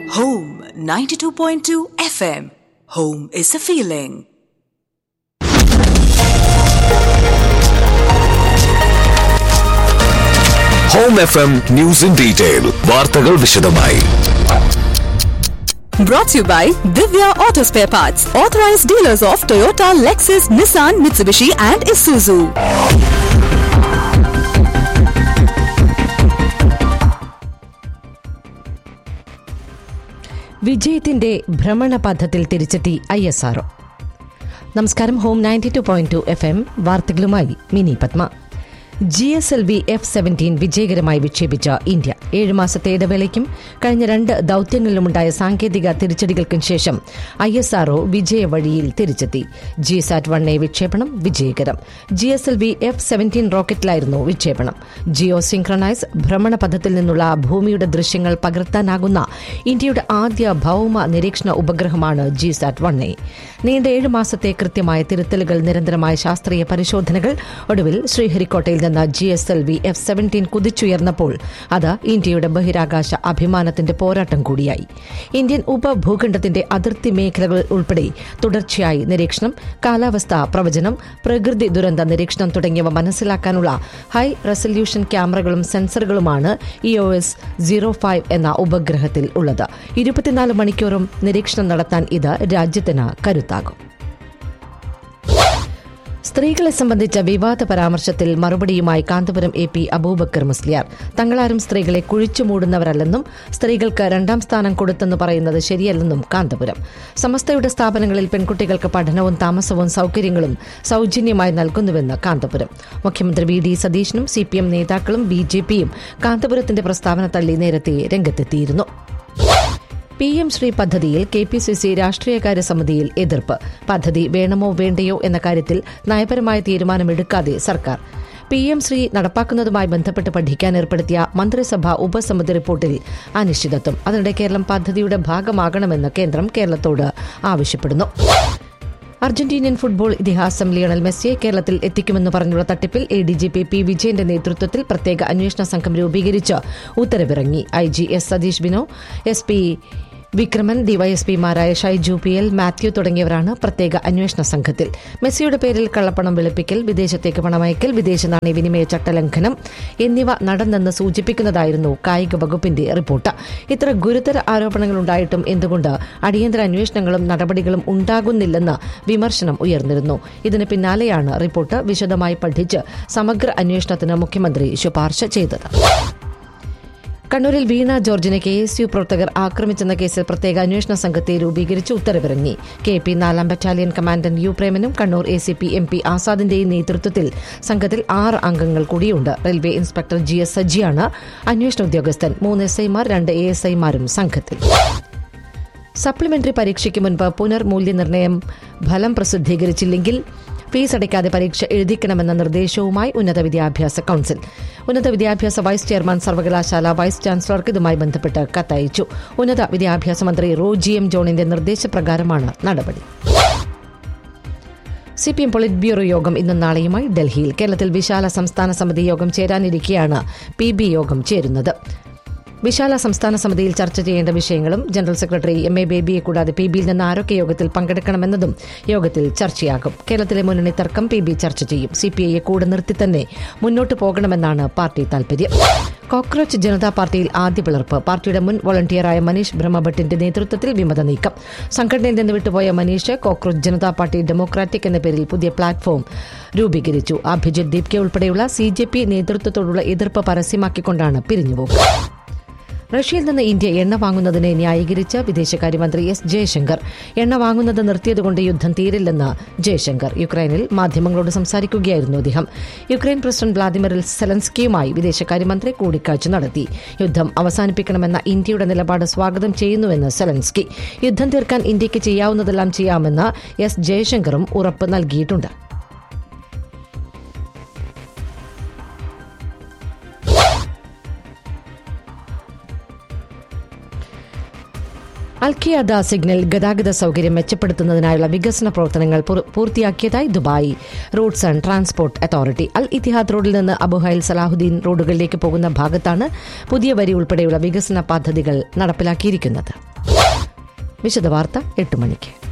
Home 92.2 FM. Home is a feeling. Home F M news in detail വാർത്തകൾ വിശദമായി Brought to you by Divya Auto Spare Parts, authorized dealers of Toyota, Lexus, Nissan, Mitsubishi, and Isuzu. വിജയത്തിന്റെ ഭ്രമണപഥത്തിൽ തിരിച്ചെത്തി I S R O നമസ്കാരം home ninety two point two F M വാർത്തകളുമായി Mini Padma G S L V F seventeen വിജയകരമായി വിക്ഷേപിച്ച India ഏഴ് മാസത്തെ ഇടവേളയ്ക്കും കഴിഞ്ഞ രണ്ട് ദൌത്യങ്ങളിലുമുണ്ടായ സാങ്കേതിക തിരിച്ചടികൾക്കും ശേഷം ഐ എസ് ആർഒ വിജയവഴിയിൽ തിരിച്ചെത്തി ജി സാറ്റ് വൺ എ വിക്ഷേപണം വിജയകരം G S L V F seventeen റോക്കറ്റിലായിരുന്നു വിക്ഷേപണം ജിയോ സിൻക്രണൈസ് ഭ്രമണപഥത്തിൽ നിന്നുള്ള ഭൂമിയുടെ ദൃശ്യങ്ങൾ പകർത്താനാകുന്ന ഇന്ത്യയുടെ ആദ്യ ഭൌമ നിരീക്ഷണ ഉപഗ്രഹമാണ് ജി സാറ്റ് വൺ എ നീണ്ട ഏഴ് മാസത്തെ കൃത്യമായ തിരുത്തലുകൾ നിരന്തരമായ ശാസ്ത്രീയ പരിശോധനകൾ ഒടുവിൽ ശ്രീഹരിക്കോട്ടയിൽ നിന്ന് G S L V F seventeen കുതിച്ചുയർന്നപ്പോൾ അത് ഇന്ത്യയുടെ ബഹിരാകാശ അഭിമാനത്തിന്റെ പോരാട്ടം കൂടിയായി ഇന്ത്യൻ ഉപഭൂഖണ്ഡത്തിന്റെ അതിർത്തി മേഖലകൾ ഉൾപ്പെടെ തുടർച്ചയായി നിരീക്ഷണം കാലാവസ്ഥ പ്രവചനം പ്രകൃതി ദുരന്ത നിരീക്ഷണം തുടങ്ങിയവ മനസ്സിലാക്കാനുള്ള ഹൈ റെസല്യൂഷൻ ക്യാമറകളും സെൻസറുകളുമാണ് E O S zero five എന്ന ഉപഗ്രഹത്തിൽ ഉള്ളത് ഇരുപത്തിനാല് മണിക്കൂറും നിരീക്ഷണം നടത്താൻ ഇത് രാജ്യത്തിന് കരുത്താകും സ്ത്രീകളെ സംബന്ധിച്ച വിവാദ പരാമർശത്തിൽ മറുപടിയുമായി കാന്തപുരം എ പി അബൂബക്കർ മുസ്ലിയാർ തങ്ങളാരും സ്ത്രീകളെ കുഴിച്ചു മൂടുന്നവരല്ലെന്നും സ്ത്രീകൾക്ക് രണ്ടാം സ്ഥാനം കൊടുത്തെന്ന് പറയുന്നത് ശരിയല്ലെന്നും കാന്തപുരം സമസ്തയുടെ സ്ഥാപനങ്ങളിൽ പെൺകുട്ടികൾക്ക് പഠനവും താമസവും സൌകര്യങ്ങളും സൌജന്യമായി നൽകുന്നുവെന്ന് കാന്തപുരം മുഖ്യമന്ത്രി വി ഡി സതീശനും സി പി എം നേതാക്കളും ബി ജെ പിയും കാന്തപുരത്തിന്റെ പ്രസ്താവന തള്ളി നേരത്തെ രംഗത്തെത്തിയിരുന്നു പി എം ശ്രീ പദ്ധതിയിൽ കെ പി സി സി രാഷ്ട്രീയകാര്യ സമിതിയിൽ എതിർപ്പ് പദ്ധതി വേണമോ വേണ്ടയോ എന്ന കാര്യത്തിൽ നയപരമായ തീരുമാനമെടുക്കാതെ സർക്കാർ പി എം ശ്രീ നടപ്പാക്കുന്നതുമായി ബന്ധപ്പെട്ട് പഠിക്കാൻ ഏർപ്പെടുത്തിയ മന്ത്രിസഭാ ഉപസമിതി റിപ്പോർട്ടിൽ അനിശ്ചിതത്വം അതിനിടെ കേരളം പദ്ധതിയുടെ ഭാഗമാകണമെന്ന് കേന്ദ്രം കേരളത്തോട് ആവശ്യപ്പെടുന്നു അർജന്റീനിയൻ ഫുട്ബോൾ ഇതിഹാസം ലിയണൽ മെസ്സിയെ കേരളത്തിൽ എത്തിക്കുമെന്ന് പറഞ്ഞുള്ള തട്ടിപ്പിൽ A D G P P വിജയന്റെ നേതൃത്വത്തിൽ പ്രത്യേക അന്വേഷണ സംഘം രൂപീകരിച്ച് ഉത്തരവിറങ്ങി I G S Satish Bino S P Vikraman ഡിവൈഎസ്പിമാരായ ഷൈജു പി എൽ മാത്യു തുടങ്ങിയവരാണ് പ്രത്യേക അന്വേഷണ സംഘത്തിൽ മെസ്സിയുടെ പേരിൽ കള്ളപ്പണം വെളുപ്പിക്കൽ വിദേശത്തേക്ക് പണമയക്കൽ വിദേശ നാണയ വിനിമയ ചട്ടലംഘനം എന്നിവ നടന്നെന്ന് സൂചിപ്പിക്കുന്നതായിരുന്നു കായിക വകുപ്പിന്റെ റിപ്പോർട്ട് ഇത്ര ഗുരുതര ആരോപണങ്ങളുണ്ടായിട്ടും എന്തുകൊണ്ട് അടിയന്തര അന്വേഷണങ്ങളും നടപടികളും ഉണ്ടാകുന്നില്ലെന്ന് വിമർശനം ഉയർന്നിരുന്നു ഇതിന് പിന്നാലെയാണ് റിപ്പോർട്ട് വിശദമായി പഠിച്ച് സമഗ്ര അന്വേഷണത്തിന് മുഖ്യമന്ത്രി ശുപാർശ ചെയ്തത് കണ്ണൂരിൽ വീണ ജോർജിനെ കെ എസ് യു പ്രവർത്തകർ ആക്രമിച്ചെന്ന കേസിൽ പ്രത്യേക അന്വേഷണ സംഘത്തെ രൂപീകരിച്ച് ഉത്തരവിറങ്ങി കെ പി നാലാം ബറ്റാലിയൻ കമാൻഡന്റ് യു പ്രേമനും Kannur A C P M P ആസാദിന്റെയും നേതൃത്വത്തിൽ സംഘത്തിൽ ആറ് അംഗങ്ങൾ കൂടിയുണ്ട് റെയിൽവേ ഇൻസ്പെക്ടർ ജി എസ് സജിയാണ് അന്വേഷണ ഉദ്യോഗസ്ഥൻ മൂന്ന് എസ് ഐമാർ രണ്ട് എ എസ് ഐമാരും സംഘത്തിൽ സപ്ലിമെന്ററി പരീക്ഷയ്ക്ക് മുൻപ് പുനർമൂല്യനിർണ്ണയം ഫലം പ്രസിദ്ധീകരിച്ചില്ലെങ്കിൽ ഫീസ് അടയ്ക്കാതെ പരീക്ഷ എഴുതിക്കണമെന്ന നിർദ്ദേശവുമായി ഉന്നത വിദ്യാഭ്യാസ കൌൺസിൽ ഉന്നത വിദ്യാഭ്യാസ വൈസ് ചെയർമാൻ സർവകലാശാല വൈസ് ചാൻസലർക്ക് ഇതുമായി ബന്ധപ്പെട്ട് കത്തയച്ചു ഉന്നത വിദ്യാഭ്യാസ മന്ത്രി റോജി എം ജോണിന്റെ നിർദ്ദേശപ്രകാരമാണ് നടപടി C P M polit bureau യോഗം ഇന്നും നാളെയുമായി ഡൽഹിയിൽ കേരളത്തിൽ വിശാല സംസ്ഥാന സമിതി യോഗം ചേരാനിരിക്കെയാണ് പി ബി യോഗം ചേരുന്നത് വിശാല സംസ്ഥാന സമിതിയിൽ ചർച്ച ചെയ്യേണ്ട വിഷയങ്ങളും ജനറൽ സെക്രട്ടറി എം എ ബേബിയെ കൂടാതെ പി ബിയിൽ നിന്ന് ആരൊക്കെ യോഗത്തിൽ പങ്കെടുക്കണമെന്നതും യോഗത്തിൽ ചർച്ചയാകും കേരളത്തിലെ മുന്നണി തർക്കം പി ബി ചർച്ച ചെയ്യും സി പി ഐയെ കൂടെ നിർത്തി തന്നെ മുന്നോട്ട് പോകണമെന്നാണ് പാർട്ടി താൽപര്യം കോക്രോച്ച് ജനതാ പാർട്ടിയിൽ ആദ്യ പിളർപ്പ് പാർട്ടിയുടെ മുൻ വോളണ്ടിയറായ മനീഷ് ബ്രഹ്മഭട്ടിന്റെ നേതൃത്വത്തിൽ വിമത നീക്കം സംഘടനയിൽ നിന്ന് വിട്ടുപോയ Manish cockroach Janata party democratic എന്ന പേരിൽ പുതിയ പ്ലാറ്റ്ഫോം രൂപീകരിച്ചു അഭിജിത് ദീപ്കെ ഉൾപ്പെടെയുള്ള സി ജെ പി നേതൃത്വത്തോടുള്ള എതിർപ്പ് പരസ്യമാക്കിക്കൊണ്ടാണ് പിരിഞ്ഞുപോക്ക് റഷ്യയിൽ നിന്ന് ഇന്ത്യ എണ്ണ വാങ്ങുന്നതിനെ ന്യായീകരിച്ച വിദേശകാര്യമന്ത്രി എസ് ജയശങ്കർ എണ്ണ വാങ്ങുന്നത് നിർത്തിയതുകൊണ്ട് യുദ്ധം തീരില്ലെന്ന് ജയശങ്കർ യുക്രൈനിൽ മാധ്യമങ്ങളോട് സംസാരിക്കുകയായിരുന്നു അദ്ദേഹം യുക്രൈൻ പ്രസിഡന്റ് വ്ളാദിമിർ സെലൻസ്കിയുമായി വിദേശകാര്യമന്ത്രി കൂടിക്കാഴ്ച നടത്തി യുദ്ധം അവസാനിപ്പിക്കണമെന്ന ഇന്ത്യയുടെ നിലപാട് സ്വാഗതം ചെയ്യുന്നുവെന്ന് സെലൻസ്കി യുദ്ധം തീർക്കാൻ ഇന്ത്യയ്ക്ക് ചെയ്യാവുന്നതെല്ലാം ചെയ്യാമെന്ന് എസ് ജയശങ്കറും ഉറപ്പ് നൽകിയിട്ടുണ്ട് അൽഖിയാദ സിഗ്നൽ ഗതാഗത സൗകര്യം മെച്ചപ്പെടുത്തുന്നതിനായുള്ള വികസന പ്രവർത്തനങ്ങൾ പൂർ- പൂർത്തിയാക്കിയതായി Dubai roads and transport authority Al Ittihad റോഡിൽ നിന്ന് അബുഹൈൽ സലാഹുദ്ദീൻ റോഡുകളിലേക്ക് പോകുന്ന ഭാഗത്താണ് പുതിയ വരി ഉൾപ്പെടെയുള്ള വികസന പദ്ധതികൾ നടപ്പിലാക്കിയിരിക്കുന്നത് വിശദവാർത്ത എട്ട് മണിക്ക്